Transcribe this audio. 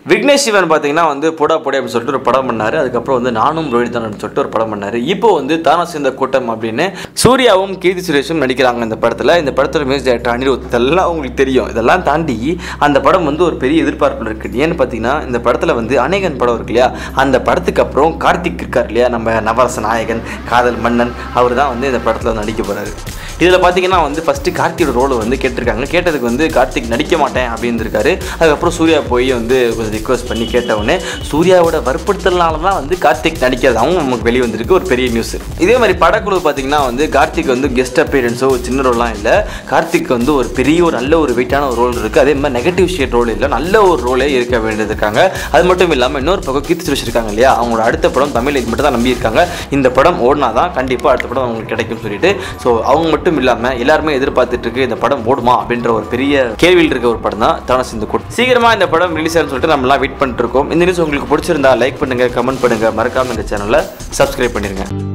விக்னேஷ் சிவன் பார்த்தீங்கன்னா வந்து போடா போடா அப்படின்னு சொல்லிட்டு ஒரு படம் பண்ணாரு அதுக்கப்புறம் வந்து நானும் ரோஹித் தான் சொல்லிட்டு ஒரு படம் பண்ணாரு இப்போ வந்து தானா சேர்ந்த கூட்டம் அப்படின்னு சூர்யாவும் கீர்த்தி சுரேஷும் நடிக்கிறாங்க இந்த படத்தில் இந்த படத்தோட மியூசிக் டைரக்டர் அனிருத் இதெல்லாம் உங்களுக்கு தெரியும் இதெல்லாம் தாண்டி அந்த படம் வந்து ஒரு பெரிய எதிர்பார்ப்பு இருக்கு ஏன்னு பார்த்தீங்கன்னா இந்த படத்தில் வந்து அநேகன் படம் இருக்கு இல்லையா அந்த படத்துக்கு அப்புறம் கார்த்திக் இருக்கார் இல்லையா நம்ம நவரச நாயகன் காதல் மன்னன் அவர் தான் வந்து இந்த படத்தில் வந்து நடிக்க போறாரு இதில் பார்த்தீங்கன்னா வந்து ஃபஸ்ட்டு கார்த்தியோட ரோலை வந்து கேட்டிருக்காங்க கேட்டதுக்கு வந்து கார்த்திக் நடிக்க மாட்டேன் அப்படின்னு இருக்காரு அதுக்கப்புறம் சூர்யா போய் வந்து கொஞ்சம் ரிக்வஸ்ட் பண்ணி கேட்டவுடனே சூர்யாவோட வற்புறுத்தல்னால தான் வந்து கார்த்திக் நடிக்கிறதாகவும் நமக்கு வெளியே வந்திருக்கு ஒரு பெரிய நியூஸ் இதே மாதிரி படக்குழு பார்த்தீங்கன்னா வந்து கார்த்திக் வந்து கெஸ்ட் அப்பீரன்ஸோ சின்ன ரோல்லாம் இல்லை கார்த்திக் வந்து ஒரு பெரிய ஒரு நல்ல ஒரு வெயிட்டான ஒரு ரோல் இருக்குது அதே மாதிரி நெகட்டிவ் ஷேட் ரோல் இல்லை நல்ல ஒரு ரோலே இருக்க வேண்டியது இருக்காங்க அது மட்டும் இல்லாமல் இன்னொரு பக்கம் கீர்த்தி சுரேஷ் இருக்காங்க இல்லையா அவங்களோட அடுத்த படம் தமிழ் இது மட்டும் தான் நம்பியிருக்காங்க இந்த படம் ஓடினா தான் கண்டிப்பாக அடுத்த படம் அவங்களுக்கு கிடைக்கும்னு சொல்லிட்டு ஸோ அவங்க மட்டும் இல்லாமல் எல்லாருமே எதிர்பார்த்துட்டு இருக்கு இந்த படம் ஓடுமா அப்படின்ற ஒரு பெரிய கேள்வியில் இருக்க ஒரு படம் தான் தவணை சிந்து கூட்டம் சீக்கிரமாக இந்த படம் ரிலீஸ் ஆகும்னு சொல்லிட்டு நம்மலாம் வெயிட் பண்ணிட்டு இருக்கோம் இந்த நியூஸ் உங்களுக்கு பிடிச்சிருந்தா லைக் பண்ணுங்க கமெண்ட் பண்ணுங்க மறக்காம இந்த சேனலை சப்ஸ்கிரைப் பண்ணிருங்க